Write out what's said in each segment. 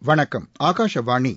வணக்கம் ஆகாஷவாணி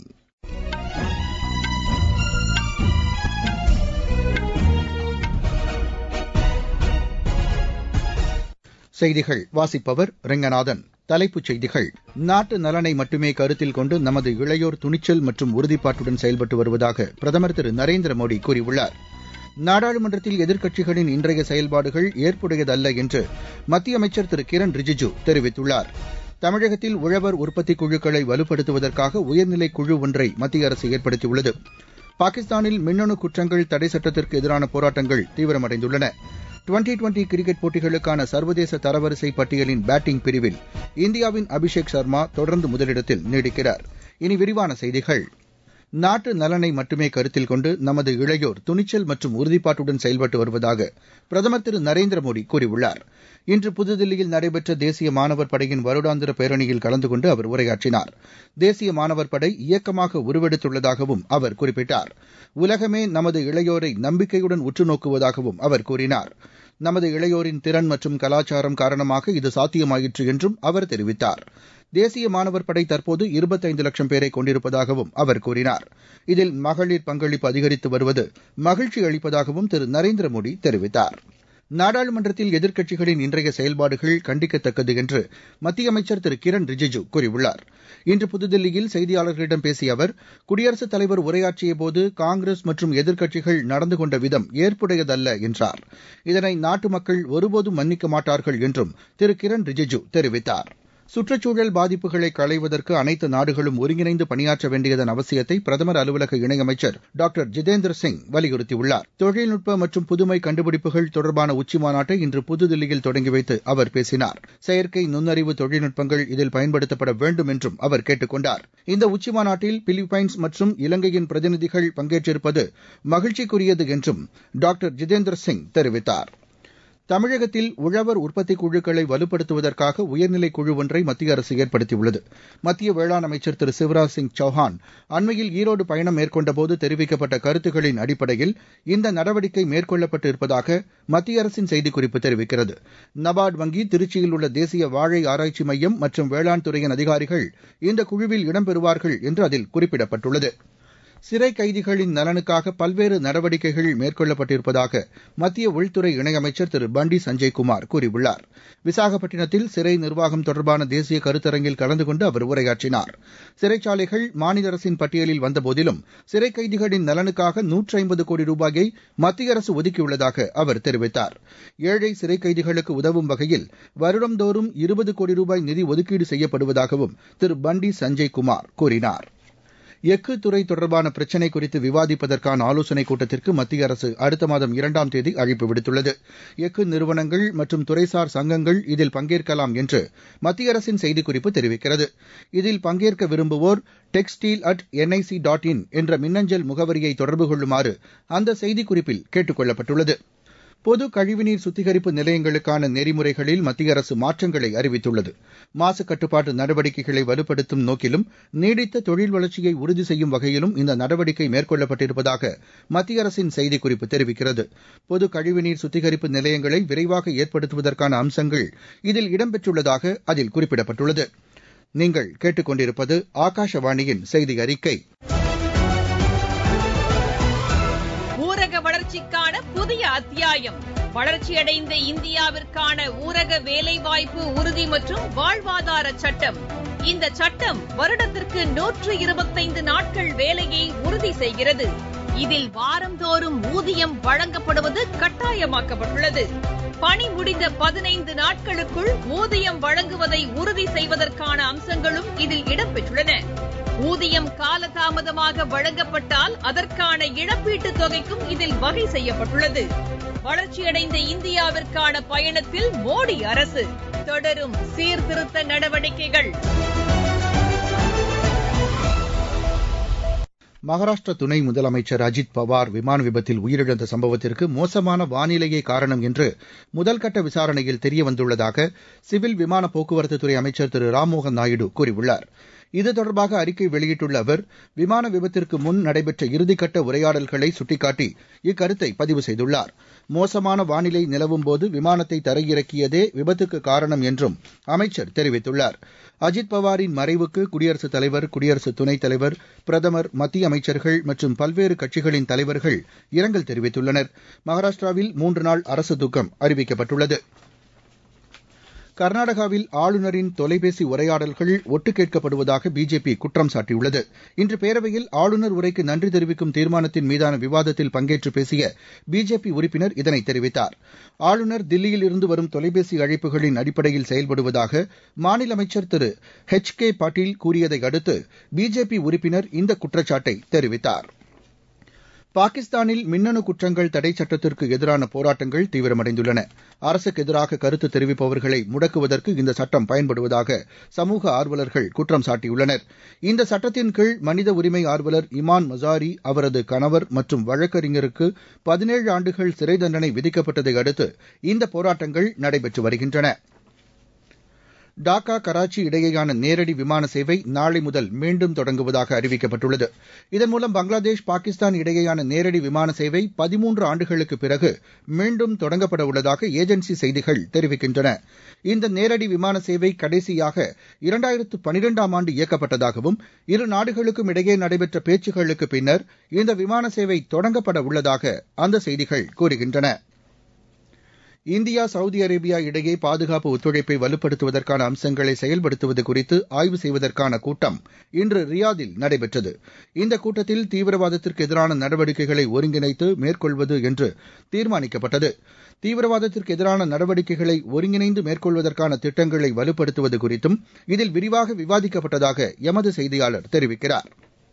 செய்திகள் வாசிப்பவர் ரெங்கநாதன் தலைப்புச் செய்திகள் நாட்டு நலனை மட்டுமே கருத்தில் கொண்டு நமது இளையோர் துணிச்சல் மற்றும் உறுதிப்பாட்டுடன் செயல்பட்டு வருவதாக பிரதமர் திரு நரேந்திர மோடி கூறியுள்ளார் நாடாளுமன்றத்தில் எதிர்க்கட்சிகளின் இன்றைய செயல்பாடுகள் ஏற்புடையதல்ல என்று மத்திய அமைச்சர் திரு கிரண் ரிஜிஜு தெரிவித்துள்ளார் தமிழகத்தில் உழவர் உற்பத்தி குழுக்களை வலுப்படுத்துவதற்காக உயர்நிலை குழு ஒன்றை மத்திய அரசு ஏற்படுத்தியுள்ளது பாகிஸ்தானில் மின்னணு குற்றங்கள் தடை சட்டத்திற்கு எதிரான போராட்டங்கள் தீவிரமடைந்துள்ளன டுவெண்டி டுவெண்டி கிரிக்கெட் போட்டிகளுக்கான சர்வதேச தரவரிசை பட்டியலின் பேட்டிங் பிரிவில் இந்தியாவின் அபிஷேக் சர்மா தொடர்ந்து முதலிடத்தில் நீடிக்கிறார் இனி விரிவான செய்திகள் நாட்டு நலனை மட்டுமே கருத்தில் கொண்டு நமது இளையோர் துணிச்சல் மற்றும் உறுதிப்பாட்டுடன் செயல்பட்டு வருவதாக பிரதமர் திரு நரேந்திர மோடி கூறியுள்ளார் இன்று புதுதில்லியில் நடைபெற்ற தேசிய மாணவர் படையின் வருடாந்திர பேரணியில் கலந்து கொண்டு அவர் உரையாற்றினார் தேசிய மாணவர் படை இயக்கமாக உருவெடுத்துள்ளதாகவும் அவர் குறிப்பிட்டார் உலகமே நமது இளையோரை நம்பிக்கையுடன் உற்று நோக்குவதாகவும் அவர் கூறினார் நமது இளையோரின் திறன் மற்றும் கலாச்சாரம் காரணமாக இது சாத்தியமாயிற்று என்றும் அவர் தெரிவித்தார் தேசிய மாணவர் படை தற்போது இருபத்தைந்து லட்சம் பேரை கொண்டிருப்பதாகவும் அவர் கூறினார் இதில் மகளிர் பங்களிப்பு அதிகரித்து வருவது மகிழ்ச்சி அளிப்பதாகவும் திரு நரேந்திர மோடி தெரிவித்தார் நாடாளுமன்றத்தில் எதிர்க்கட்சிகளின் இன்றைய செயல்பாடுகள் கண்டிக்கத்தக்கது என்று மத்திய அமைச்சர் திரு கிரண் ரிஜிஜு கூறியுள்ளார் இன்று புதுதில்லியில் செய்தியாளர்களிடம் பேசிய அவர் குடியரசுத் தலைவர் உரையாற்றியபோது காங்கிரஸ் மற்றும் எதிர்க்கட்சிகள் நடந்து கொண்ட விதம் ஏற்புடையதல்ல என்றார் இதனை நாட்டு மக்கள் ஒருபோதும் மன்னிக்க மாட்டார்கள் என்றும் திரு கிரண் ரிஜிஜு தெரிவித்தார் சுற்றுச்சூழல் பாதிப்புகளை களைவதற்கு அனைத்து நாடுகளும் ஒருங்கிணைந்து பணியாற்ற வேண்டியதன் அவசியத்தை பிரதமர் அலுவலக இணையமைச்சர் டாக்டர் ஜிதேந்திர சிங் வலியுறுத்தியுள்ளார் தொழில்நுட்ப மற்றும் புதுமை கண்டுபிடிப்புகள் தொடர்பான உச்சிமாநாட்டை இன்று புதுதில்லியில் தொடங்கி வைத்து அவர் பேசினார் செயற்கை நுண்ணறிவு தொழில்நுட்பங்கள் இதில் பயன்படுத்தப்பட வேண்டும் என்றும் அவர் கேட்டுக் கொண்டார் இந்த உச்சிமாநாட்டில் பிலிப்பைன்ஸ் மற்றும் இலங்கையின் பிரதிநிதிகள் பங்கேற்றிருப்பது மகிழ்ச்சிக்குரியது என்றும் டாக்டர் ஜிதேந்திர சிங் தெரிவித்தார் தமிழகத்தில் உழவர் உற்பத்தி குழுக்களை வலுப்படுத்துவதற்காக உயர்நிலை குழு ஒன்றை மத்திய அரசு ஏற்படுத்தியுள்ளது மத்திய வேளாண் அமைச்சர் திரு சிவராஜ் சிங் சௌஹான் அண்மையில் ஈரோடு பயணம் மேற்கொண்டபோது தெரிவிக்கப்பட்ட கருத்துக்களின் அடிப்படையில் இந்த நடவடிக்கை மேற்கொள்ளப்பட்டு இருப்பதாக மத்திய அரசின் செய்திக்குறிப்பு தெரிவிக்கிறது நபார்டு வங்கி திருச்சியில் உள்ள தேசிய வாழை ஆராய்ச்சி மையம் மற்றும் வேளாண் துறையின் அதிகாரிகள் இந்த குழுவில் இடம்பெறுவார்கள் என்று அதில் குறிப்பிடப்பட்டுள்ளது சிறை கைதிகளின் நலனுக்காக பல்வேறு நடவடிக்கைகள் மேற்கொள்ளப்பட்டிருப்பதாக மத்திய உள்துறை இணையமைச்சர் திரு பண்டி சஞ்சய்குமார் கூறியுள்ளார் விசாகப்பட்டினத்தில் சிறை நிர்வாகம் தொடர்பான தேசிய கருத்தரங்கில் கலந்து கொண்டு அவர் உரையாற்றினார் சிறைச்சாலைகள் மாநில அரசின் பட்டியலில் வந்தபோதிலும் சிறை கைதிகளின் நலனுக்காக நூற்றி ஐம்பது கோடி ரூபாயை மத்திய அரசு ஒதுக்கியுள்ளதாக அவர் தெரிவித்தார் ஏழை சிறை கைதிகளுக்கு உதவும் வகையில் வருடந்தோறும் இருபது கோடி ரூபாய் நிதி ஒதுக்கீடு செய்யப்படுவதாகவும் திரு பண்டி சஞ்சய்குமார் கூறினார் எஃகு துறை தொடர்பான பிரச்சினை குறித்து விவாதிப்பதற்கான ஆலோசனைக் கூட்டத்திற்கு மத்திய அரசு அடுத்த மாதம் இரண்டாம் தேதி அழைப்பு விடுத்துள்ளது எஃகு நிறுவனங்கள் மற்றும் துறைசார் சங்கங்கள் இதில் பங்கேற்கலாம் என்று மத்திய அரசின் செய்திக்குறிப்பு தெரிவிக்கிறது இதில் பங்கேற்க விரும்புவோர் textile at NIC dot in என்ற மின்னஞ்சல் முகவரியை தொடர்பு கொள்ளுமாறு அந்த செய்திக்குறிப்பில் கேட்டுக் கொள்ளப்பட்டுள்ளது பொது கழிவுநீர் சுத்திகரிப்பு நிலையங்களுக்கான நெறிமுறைகளில் மத்திய அரசு மாற்றங்களை அறிவித்துள்ளது மாசு கட்டுப்பாட்டு நடவடிக்கைகளை வலுப்படுத்தும் நோக்கிலும் நீடித்த தொழில் வளர்ச்சியை உறுதி செய்யும் வகையிலும் இந்த நடவடிக்கை மேற்கொள்ளப்பட்டிருப்பதாக மத்திய அரசின் செய்திக்குறிப்பு தெரிவிக்கிறது பொது கழிவுநீர் சுத்திகரிப்பு நிலையங்களை விரைவாக ஏற்படுத்துவதற்கான அம்சங்கள் இதில் இடம்பெற்றுள்ளதாக அதில் குறிப்பிடப்பட்டுள்ளது நீங்கள் கேட்டுக்கொண்டிருப்பது ஆகாஷவாணியின் செய்தி அறிக்கை ஊரக வளர்ச்சிக்கான புதிய அத்தியாயம் வளர்ச்சியடைந்த இந்தியாவிற்கான ஊரக வேலைவாய்ப்பு உறுதி மற்றும் வாழ்வாதார சட்டம் இந்த சட்டம் வருடத்திற்கு நூற்று இருபத்தைந்து நாட்கள் வேலையை உறுதி செய்கிறது இதில் வாரந்தோறும் ஊதியம் வழங்கப்படுவது கட்டாயமாக்கப்பட்டுள்ளது பணி முடிந்த பதினைந்து நாட்களுக்குள் ஊதியம் வழங்குவதை உறுதி செய்வதற்கான அம்சங்களும் இதில் இடம்பெற்றுள்ளன ஊதியம் காலதாமதமாக வழங்கப்பட்டால் அதற்கான இழப்பீட்டுத் தொகைக்கும் இதில் வகை செய்யப்பட்டுள்ளது வளர்ச்சியடைந்த இந்தியாவிற்கான பயணத்தில் மோடி அரசு தொடரும் சீர்திருத்த நடவடிக்கைகள் மகாராஷ்டிர துணை முதலமைச்சர் அஜித் பவார் விமான விபத்தில் உயிரிழந்த சம்பவத்திற்கு மோசமான வானிலையே காரணம் என்று முதல்கட்ட விசாரணையில் தெரியவந்துள்ளதாக சிவில் விமான போக்குவரத்துத்துறை அமைச்சர் திரு ராம்மோகன் நாயுடு கூறியுள்ளார் இது தொடர்பாக அறிக்கை வெளியிட்டுள்ள அவர் விமான விபத்திற்கு முன் நடைபெற்ற இறுதிக்கட்ட உரையாடல்களை சுட்டிக்காட்டி இக்கருத்தை பதிவு செய்துள்ளார் மோசமான வானிலை நிலவும்போது விமானத்தை தரையிறக்கியதே விபத்துக்கு காரணம் என்றும் அமைச்சர் தெரிவித்துள்ளார் அஜித் பவாரின் மறைவுக்கு குடியரசுத் தலைவர் குடியரசு துணைத் தலைவர் பிரதமர் மத்திய அமைச்சர்கள் மற்றும் பல்வேறு கட்சிகளின் தலைவர்கள் இரங்கல் தெரிவித்துள்ளனர் மகாராஷ்டிராவில் மூன்று நாள் அரசு துக்கம் அறிவிக்கப்பட்டுள்ளது கர்நாடகாவில் ஆளுநரின் தொலைபேசி உரையாடல்கள் ஒட்டு கேட்கப்படுவதாக பிஜேபி குற்றம் சாட்டியுள்ளது இன்று பேரவையில் ஆளுநர் உரைக்கு நன்றி தெரிவிக்கும் தீர்மானத்தின் மீதான விவாதத்தில் பங்கேற்று பேசிய பிஜேபி உறுப்பினர் இதனை தெரிவித்தார் ஆளுநர் தில்லியில் இருந்து வரும் தொலைபேசி அழைப்புகளின் அடிப்படையில் செயல்படுவதாக மாநில அமைச்சர் திரு ஹெச் கே பாட்டீல் கூறியதை அடுத்து பிஜேபி உறுப்பினர் இந்த குற்றச்சாட்டை தெரிவித்தார் பாகிஸ்தானில் மின்னணு குற்றங்கள் தடை சட்டத்திற்கு எதிரான போராட்டங்கள் தீவிரமடைந்துள்ளன அரசுக்கு எதிராக கருத்து தெரிவிப்பவர்களை முடக்குவதற்கு இந்த சட்டம் பயன்படுவதாக சமூக ஆர்வலர்கள் குற்றம் சாட்டியுள்ளனர் இந்த சட்டத்தின் கீழ் மனித உரிமை ஆர்வலர் இமான் மசாரி அவரது கணவர் மற்றும் வழக்கறிஞருக்கு பதினேழு ஆண்டுகள் சிறை தண்டனை விதிக்கப்பட்டதை அடுத்து இந்த போராட்டங்கள் நடைபெற்று வருகின்றன டாக்கா கராச்சி இடையேயான நேரடி விமான சேவை நாளை முதல் மீண்டும் தொடங்குவதாக அறிவிக்கப்பட்டுள்ளது இதன் மூலம் பங்களாதேஷ் பாகிஸ்தான் இடையேயான நேரடி விமான சேவை பதிமூன்று ஆண்டுகளுக்கு பிறகு மீண்டும் தொடங்கப்பட உள்ளதாக ஏஜென்சி செய்திகள் தெரிவிக்கின்றன இந்த நேரடி விமான சேவை கடைசியாக இரண்டாயிரத்து பனிரெண்டாம் ஆண்டு இயக்கப்பட்டதாகவும் இரு நாடுகளுக்கும் இடையே நடைபெற்ற பேச்சுக்களுக்கு பின்னர் இந்த விமான சேவை தொடங்கப்பட உள்ளதாக அந்த செய்திகள் கூறுகின்றன இந்தியா சவுதி அரேபியா இடையே பாதுகாப்பு ஒத்துழைப்பை வலுப்படுத்துவதற்கான அம்சங்களை செயல்படுத்துவது குறித்து ஆய்வு செய்வதற்கான கூட்டம் இன்று ரியாதில் நடைபெற்றது இந்த கூட்டத்தில் தீவிரவாதத்திற்கு எதிரான நடவடிக்கைகளை ஒருங்கிணைத்து மேற்கொள்வது என்று தீர்மானிக்கப்பட்டது தீவிரவாதத்திற்கு எதிரான நடவடிக்கைகளை ஒருங்கிணைந்து மேற்கொள்வதற்கான திட்டங்களை வலுப்படுத்துவது குறித்தும் இதில் விரிவாக விவாதிக்கப்பட்டதாக எமது செய்தியாளர் தெரிவிக்கிறார்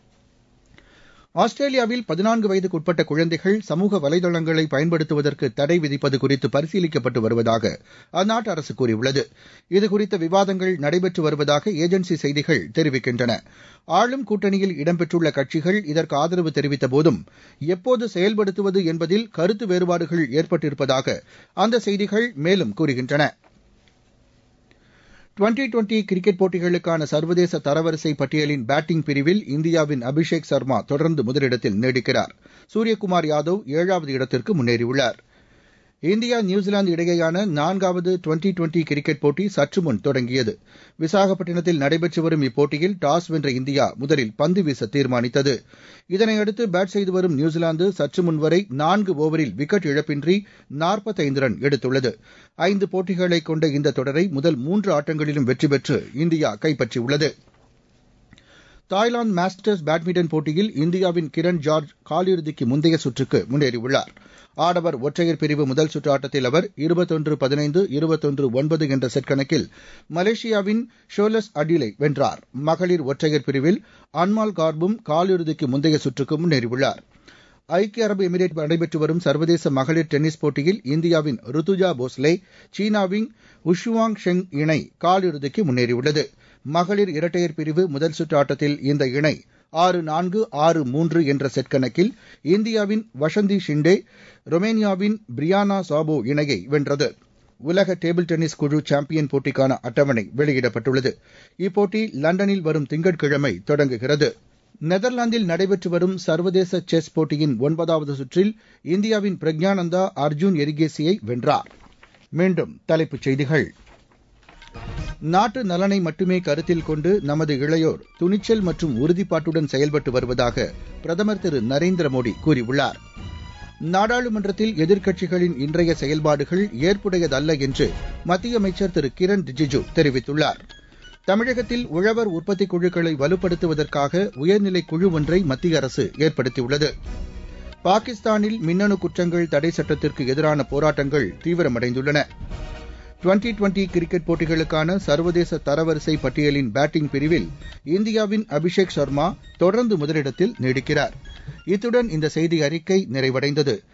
ஆஸ்திரேலியாவில் பதினான்கு வயதுக்குட்பட்ட குழந்தைகள் சமூக வலைதளங்களை பயன்படுத்துவதற்கு தடை விதிப்பது குறித்து பரிசீலிக்கப்பட்டு வருவதாக அந்நாட்டு அரசு கூறியுள்ளது இதுகுறித்த விவாதங்கள் நடைபெற்று வருவதாக ஏஜென்சி செய்திகள் தெரிவிக்கின்றன ஆளும் கூட்டணியில் இடம்பெற்றுள்ள கட்சிகள் இதற்கு ஆதரவு தெரிவித்த போதும் எப்போது செயல்படுத்துவது என்பதில் கருத்து வேறுபாடுகள் ஏற்பட்டிருப்பதாக அந்த செய்திகள் மேலும் கூறுகின்றன டுவெண்டி டுவெண்டி கிரிக்கெட் போட்டிகளுக்கான சர்வதேச தரவரிசை பட்டியலின் பேட்டிங் பிரிவில் இந்தியாவின் அபிஷேக் சர்மா தொடர்ந்து முதலிடத்தில் நீடிக்கிறார் சூரியகுமார் யாதவ் ஏழாவது இடத்திற்கு முன்னேறியுள்ளார் இந்தியா நியூசிலாந்து இடையேயான நான்காவது டுவெண்டி டுவெண்டி கிரிக்கெட் போட்டி சற்று முன் தொடங்கியது விசாகப்பட்டினத்தில் நடைபெற்று வரும் இப்போட்டியில் டாஸ் வென்ற இந்தியா முதலில் பந்து வீச தீர்மானித்தது இதனையடுத்து பேட் செய்து வரும் நியூசிலாந்து சற்று முன் வரை நான்கு ஓவரில் விக்கெட் இழப்பின்றி நாற்பத்தைந்து ரன் எடுத்துள்ளது ஐந்து போட்டிகளை கொண்ட இந்த தொடரை முதல் மூன்று ஆட்டங்களிலும் வெற்றி பெற்று இந்தியா கைப்பற்றியுள்ளது தாய்லாந்து மாஸ்டர்ஸ் பேட்மிண்டன் போட்டியில் இந்தியாவின் கிரண் ஜார்ஜ் காலிறுதிக்கு முந்தைய சுற்றுக்கு முன்னேறியுள்ளார் ஆடவர் ஒற்றையர் பிரிவு முதல் சுற்று ஆட்டத்தில் அவர் இருபத்தொன்று பதினைந்து இருபத்தொன்று ஒன்பது என்ற செட் கணக்கில் மலேசியாவின் ஷோலஸ் அடிலை வென்றார் மகளிர் ஒற்றையர் பிரிவில் அன்மால் கார்பும் காலிறுதிக்கு முந்தைய சுற்றுக்கு முன்னேறியுள்ளார் ஐக்கிய அரபு எமிரேட் நடைபெற்று வரும் சர்வதேச மகளிர் டென்னிஸ் போட்டியில் இந்தியாவின் ருத்துஜா போஸ்லே சீனாவின் உஷுவாங் ஷெங் இணை காலிறுதிக்கு முன்னேறியுள்ளது மகளிர் இரட்டையர் பிரிவு முதல் சுற்று ஆட்டத்தில் இந்த இணை ஆறு நான்கு ஆறு மூன்று என்ற செட் கணக்கில் இந்தியாவின் வசந்தி ஷிண்டே ரொமேனியாவின் பிரியானா சாபோ இணையை வென்றது உலக டேபிள் டென்னிஸ் குழு சாம்பியன் போட்டிக்கான அட்டவணை வெளியிடப்பட்டுள்ளது இப்போட்டி லண்டனில் வரும் திங்கட்கிழமை தொடங்குகிறது நெதர்லாந்தில் நடைபெற்று வரும் சர்வதேச செஸ் போட்டியின் ஒன்பதாவது சுற்றில் இந்தியாவின் பிரக்ஞானந்தா அர்ஜுன் எரிகேசியை வென்றார் மீண்டும் தலைப்புச் செய்திகள் நாட்டு நலனை மட்டுமே கருத்தில் கொண்டு நமது இளையோர் துணிச்சல் மற்றும் உறுதிப்பாட்டுடன் செயல்பட்டு வருவதாக பிரதமர் திரு நரேந்திர மோடி கூறியுள்ளார் நாடாளுமன்றத்தில் எதிர்க்கட்சிகளின் இன்றைய செயல்பாடுகள் ஏற்புடையதல்ல என்று மத்திய அமைச்சர் திரு கிரண் ரிஜிஜு தெரிவித்துள்ளார் தமிழகத்தில் உழவர் உற்பத்தி குழுக்களை வலுப்படுத்துவதற்காக உயர்நிலை குழு ஒன்றை மத்திய அரசு ஏற்படுத்தியுள்ளது பாகிஸ்தானில் மின்னணு குற்றங்கள் தடை சட்டத்திற்கு எதிரான போராட்டங்கள் தீவிரமடைந்துள்ளன டுவெண்டி டுவெண்டி கிரிக்கெட் போட்டிகளுக்கான சர்வதேச தரவரிசை பட்டியலின் பேட்டிங் பிரிவில் இந்தியாவின் அபிஷேக் சர்மா தொடர்ந்து முதலிடத்தில் நீடிக்கிறார் இத்துடன் இந்த செய்தி அறிக்கை நிறைவடைந்தது